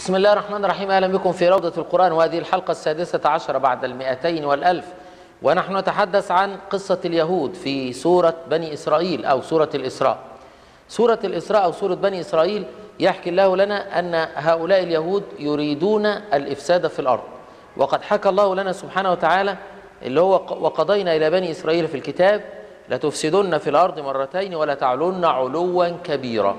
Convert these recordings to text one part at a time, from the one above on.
بسم الله الرحمن الرحيم أهلا بكم في روضة القرآن وهذه الحلقة السادسة عشر بعد المئتين والألف ونحن نتحدث عن قصة اليهود في سورة بني إسرائيل أو سورة الإسراء سورة الإسراء أو سورة بني إسرائيل يحكي الله لنا أن هؤلاء اليهود يريدون الإفساد في الأرض وقد حكى الله لنا سبحانه وتعالى اللي هو وقضينا إلى بني إسرائيل في الكتاب لتفسدن في الأرض مرتين ولا تعلن علوا كبيرا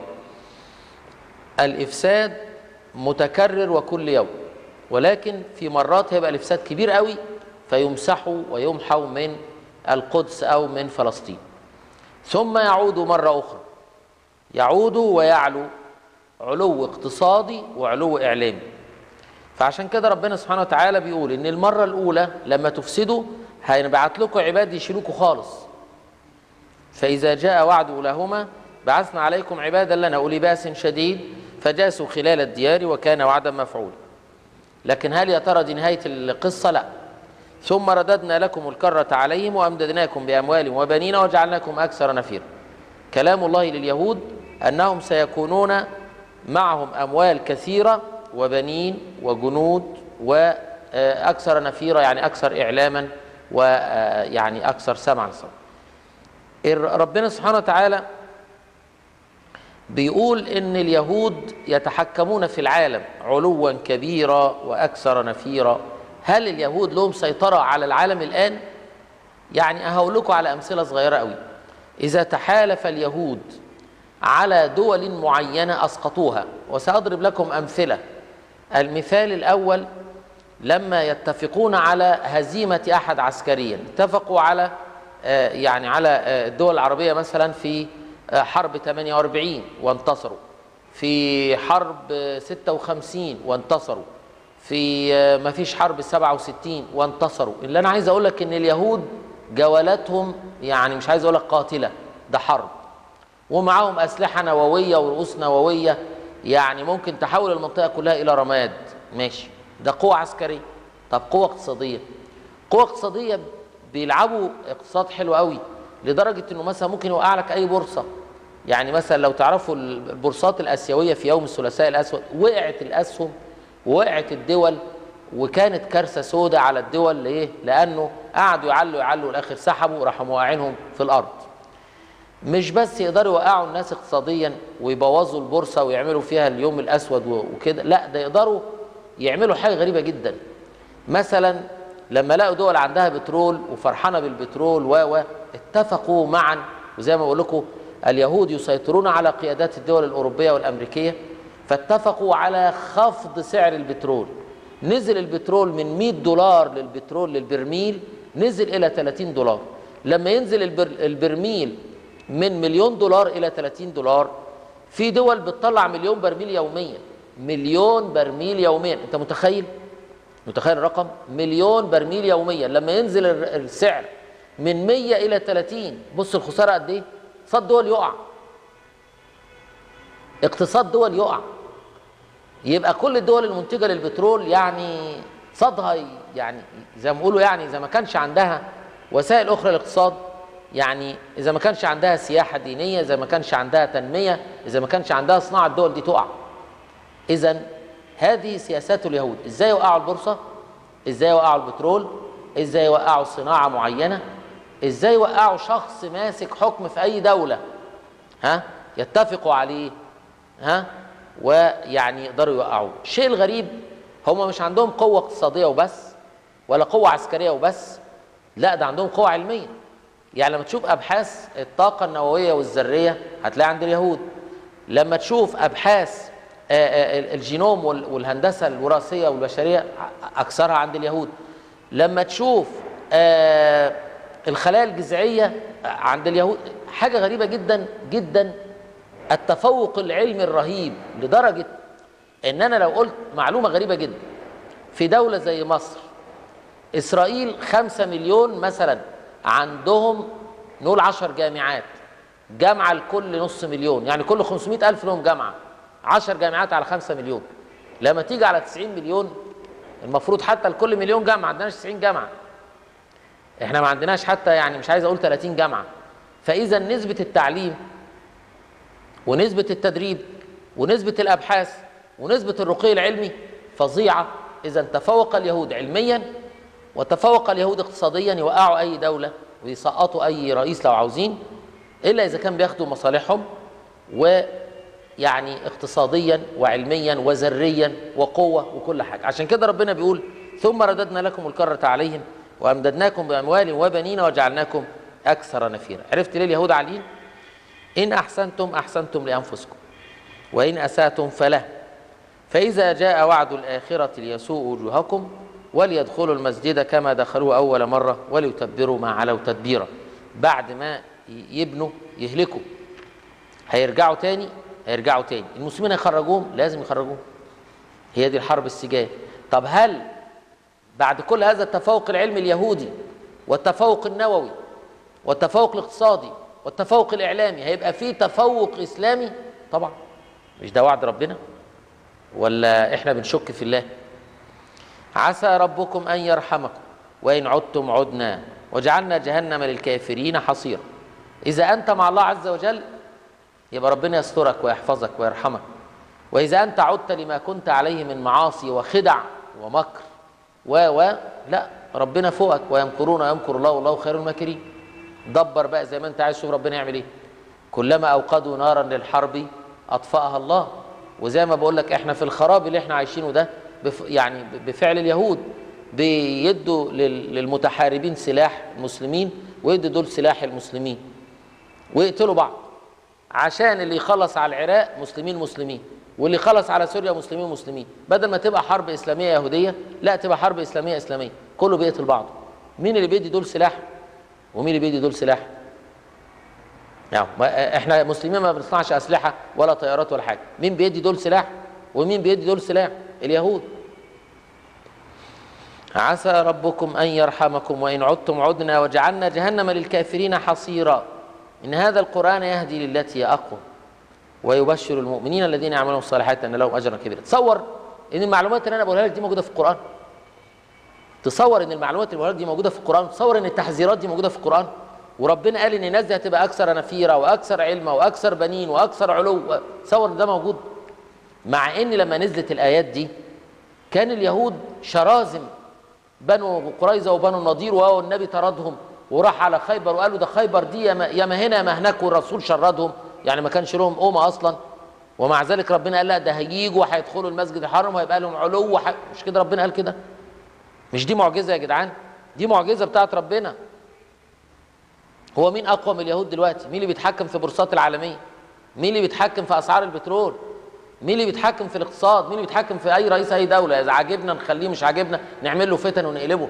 الإفساد متكرر وكل يوم ولكن في مرات هيبقى الإفساد كبير قوي فيمسحوا ويمحوا من القدس أو من فلسطين ثم يعودوا مرة أخرى يعودوا ويعلو علو اقتصادي وعلو إعلامي فعشان كده ربنا سبحانه وتعالى بيقول إن المرة الأولى لما تفسدوا هنبعت لكم عباد يشيلوكوا خالص فإذا جاء وعد أولاهما بعثنا عليكم عبادا لنا أولي بأس شديد فجاسوا خلال الديار وكان وعدا مفعولا لكن هل يا ترى دي نهاية القصة لا ثم رددنا لكم الكرة عليهم وأمددناكم بأموال وبنين وجعلناكم أكثر نفيرا كلام الله لليهود أنهم سيكونون معهم أموال كثيرة وبنين وجنود وأكثر نفيرا يعني أكثر إعلاما ويعني أكثر سمعا ربنا سبحانه وتعالى بيقول ان اليهود يتحكمون في العالم علوا كبيرا واكثر نفيرا هل اليهود لهم سيطره على العالم الان يعني هقول لكم على امثله صغيره قوي اذا تحالف اليهود على دول معينه اسقطوها وساضرب لكم امثله المثال الاول لما يتفقون على هزيمه احد عسكريا اتفقوا على يعني على الدول العربيه مثلا في حرب 48 وانتصروا في حرب 56 وانتصروا في ما فيش حرب 67 وانتصروا اللي انا عايز اقول لك ان اليهود جولاتهم يعني مش عايز اقول لك قاتله ده حرب ومعاهم اسلحه نوويه ورؤوس نوويه يعني ممكن تحول المنطقه كلها الى رماد ماشي ده قوه عسكريه طب قوه اقتصاديه قوه اقتصاديه بيلعبوا اقتصاد حلو قوي لدرجه انه مثلا ممكن يوقع لك اي بورصه يعني مثلا لو تعرفوا البورصات الاسيويه في يوم الثلاثاء الاسود وقعت الاسهم ووقعت الدول وكانت كارثه سوداء على الدول ليه؟ لانه قعدوا يعلوا يعلوا الاخر سحبوا راحوا موقعينهم في الارض. مش بس يقدروا يوقعوا الناس اقتصاديا ويبوظوا البورصه ويعملوا فيها اليوم الاسود وكده، لا ده يقدروا يعملوا حاجه غريبه جدا. مثلا لما لقوا دول عندها بترول وفرحانه بالبترول و اتفقوا معا وزي ما بقول لكم اليهود يسيطرون على قيادات الدول الأوروبية والأمريكية فاتفقوا على خفض سعر البترول نزل البترول من 100 دولار للبترول للبرميل نزل إلى 30 دولار لما ينزل البر البرميل من مليون دولار إلى 30 دولار في دول بتطلع مليون برميل يوميا مليون برميل يوميا أنت متخيل متخيل الرقم مليون برميل يوميا لما ينزل السعر من 100 إلى 30 بص الخسارة قد إيه اقتصاد دول يقع اقتصاد دول يقع يبقى كل الدول المنتجه للبترول يعني اقتصادها يعني زي ما بيقولوا يعني اذا ما كانش عندها وسائل اخرى للاقتصاد يعني اذا ما كانش عندها سياحه دينيه اذا ما كانش عندها تنميه اذا ما كانش عندها صناعه الدول دي تقع اذا هذه سياسات اليهود ازاي يوقعوا البورصه ازاي يوقعوا البترول ازاي يوقعوا صناعه معينه ازاي يوقعوا شخص ماسك حكم في اي دوله ها يتفقوا عليه ها ويعني يقدروا يوقعوه الشيء الغريب هم مش عندهم قوه اقتصاديه وبس ولا قوه عسكريه وبس لا ده عندهم قوه علميه يعني لما تشوف ابحاث الطاقه النوويه والذريه هتلاقي عند اليهود لما تشوف ابحاث الجينوم والهندسه الوراثيه والبشريه اكثرها عند اليهود لما تشوف الخلايا الجذعيه عند اليهود حاجه غريبه جدا جدا التفوق العلمي الرهيب لدرجه ان انا لو قلت معلومه غريبه جدا في دوله زي مصر اسرائيل خمسة مليون مثلا عندهم نقول عشر جامعات جامعه لكل نص مليون يعني كل 500 الف لهم جامعه 10 جامعات على 5 مليون لما تيجي على 90 مليون المفروض حتى لكل مليون جامعه ما عندناش 90 جامعه احنا ما عندناش حتى يعني مش عايز اقول 30 جامعه فاذا نسبه التعليم ونسبه التدريب ونسبه الابحاث ونسبة الرقي العلمي فظيعة إذا تفوق اليهود علميا وتفوق اليهود اقتصاديا يوقعوا أي دولة ويسقطوا أي رئيس لو عاوزين إلا إذا كان بياخدوا مصالحهم ويعني اقتصاديا وعلميا وذريا وقوة وكل حاجة عشان كده ربنا بيقول ثم رددنا لكم الكرة عليهم وأمددناكم بأموال وبنين وجعلناكم أكثر نفيرا عرفت ليه اليهود عاليين إن أحسنتم أحسنتم لأنفسكم وإن أسأتم فله فإذا جاء وعد الآخرة ليسوء وجوهكم وليدخلوا المسجد كما دخلوه أول مرة وليتبروا ما علوا تدبيرا بعد ما يبنوا يهلكوا هيرجعوا تاني هيرجعوا تاني المسلمين هيخرجوهم لازم يخرجوهم هي دي الحرب السجال طب هل بعد كل هذا التفوق العلمي اليهودي والتفوق النووي والتفوق الاقتصادي والتفوق الإعلامي هيبقى فيه تفوق إسلامي طبعا مش ده وعد ربنا ولا احنا بنشك في الله عسى ربكم أن يرحمكم وإن عدتم عدنا وجعلنا جهنم للكافرين حصيرا إذا أنت مع الله عز وجل يبقى ربنا يسترك ويحفظك ويرحمك وإذا أنت عدت لما كنت عليه من معاصي وخدع ومكر و و لا ربنا فوقك ويمكرون ويمكر الله والله خير الماكرين دبر بقى زي ما انت عايز شوف ربنا يعمل ايه كلما اوقدوا نارا للحرب اطفاها الله وزي ما بقول لك احنا في الخراب اللي احنا عايشينه ده بف يعني بفعل اليهود بيدوا لل- للمتحاربين سلاح المسلمين ويدوا دول سلاح المسلمين ويقتلوا بعض عشان اللي يخلص على العراق مسلمين مسلمين واللي يخلص على سوريا مسلمين مسلمين بدل ما تبقى حرب اسلاميه يهوديه لا تبقى حرب اسلاميه اسلاميه كله بيقتل بعضه مين اللي بيدي دول سلاح ومين اللي بيدي دول سلاح يعني ما- احنا مسلمين ما بنصنعش اسلحه ولا طيارات ولا حاجه مين بيدي دول سلاح ومين بيدي دول سلاح اليهود عسى ربكم ان يرحمكم وان عدتم عدنا وجعلنا جهنم للكافرين حصيرا ان هذا القران يهدي للتي هي اقوم ويبشر المؤمنين الذين يعملون الصالحات ان لهم اجرا كبيرا تصور ان المعلومات اللي انا بقولها لك دي موجوده في القران تصور ان المعلومات اللي بقولها لك دي موجوده في القران تصور ان التحذيرات دي موجوده في القران وربنا قال ان الناس دي هتبقى اكثر نفيرا واكثر علما واكثر بنين واكثر علو تصور ان ده موجود مع ان لما نزلت الايات دي كان اليهود شرازم بنو قريظه وبنو النضير وهو النبي طردهم وراح على خيبر وقالوا ده خيبر دي يا ما يا ما هنا يا ما هناك والرسول شردهم يعني ما كانش لهم قومه اصلا ومع ذلك ربنا قال لا ده هيجوا وهيدخلوا المسجد الحرام وهيبقى لهم علو وح... مش كده ربنا قال كده مش دي معجزه يا جدعان دي معجزه بتاعت ربنا هو مين اقوى من اليهود دلوقتي مين اللي بيتحكم في بورصات العالميه مين اللي بيتحكم في اسعار البترول مين اللي بيتحكم في الاقتصاد مين اللي بيتحكم في اي رئيس اي دوله اذا عاجبنا نخليه مش عاجبنا نعمل له فتن ونقلبه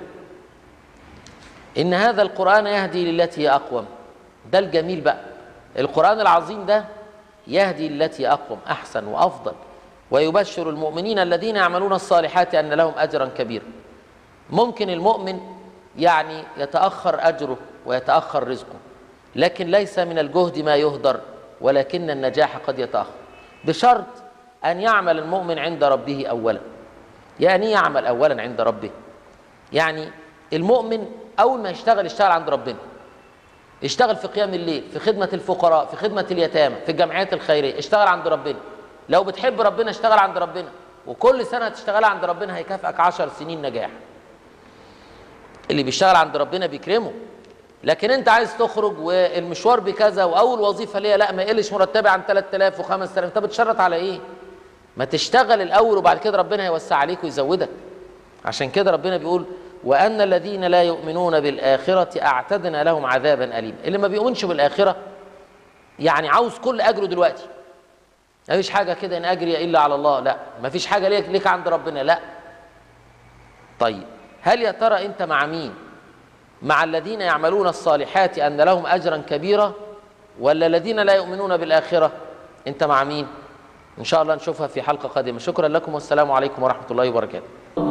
ان هذا القران يهدي للتي هي اقوم ده الجميل بقى القران العظيم ده يهدي للتي هي اقوم احسن وافضل ويبشر المؤمنين الذين يعملون الصالحات ان لهم اجرا كبيرا ممكن المؤمن يعني يتاخر اجره ويتاخر رزقه لكن ليس من الجهد ما يهدر ولكن النجاح قد يتاخر بشرط ان يعمل المؤمن عند ربه اولا يعني إيه يعمل اولا عند ربه يعني المؤمن اول ما يشتغل يشتغل عند ربنا يشتغل في قيام الليل في خدمة الفقراء في خدمة اليتامى في الجمعيات الخيرية اشتغل عند ربنا لو بتحب ربنا اشتغل عند ربنا وكل سنة تشتغل عند ربنا هيكافئك عشر سنين نجاح اللي بيشتغل عند ربنا بيكرمه لكن انت عايز تخرج والمشوار بكذا واول وظيفه ليا لا ما يقلش مرتبي عن 3000 و5000 انت بتشرط على ايه ما تشتغل الاول وبعد كده ربنا هيوسع عليك ويزودك عشان كده ربنا بيقول وان الذين لا يؤمنون بالاخره اعتدنا لهم عذابا اليما اللي ما بيؤمنش بالاخره يعني عاوز كل اجره دلوقتي ما فيش حاجه كده ان اجري الا على الله لا ما فيش حاجه ليك ليك عند ربنا لا طيب هل يا ترى انت مع مين مع الذين يعملون الصالحات ان لهم اجرا كبيرا ولا الذين لا يؤمنون بالاخره انت مع مين ان شاء الله نشوفها في حلقه قادمه شكرا لكم والسلام عليكم ورحمه الله وبركاته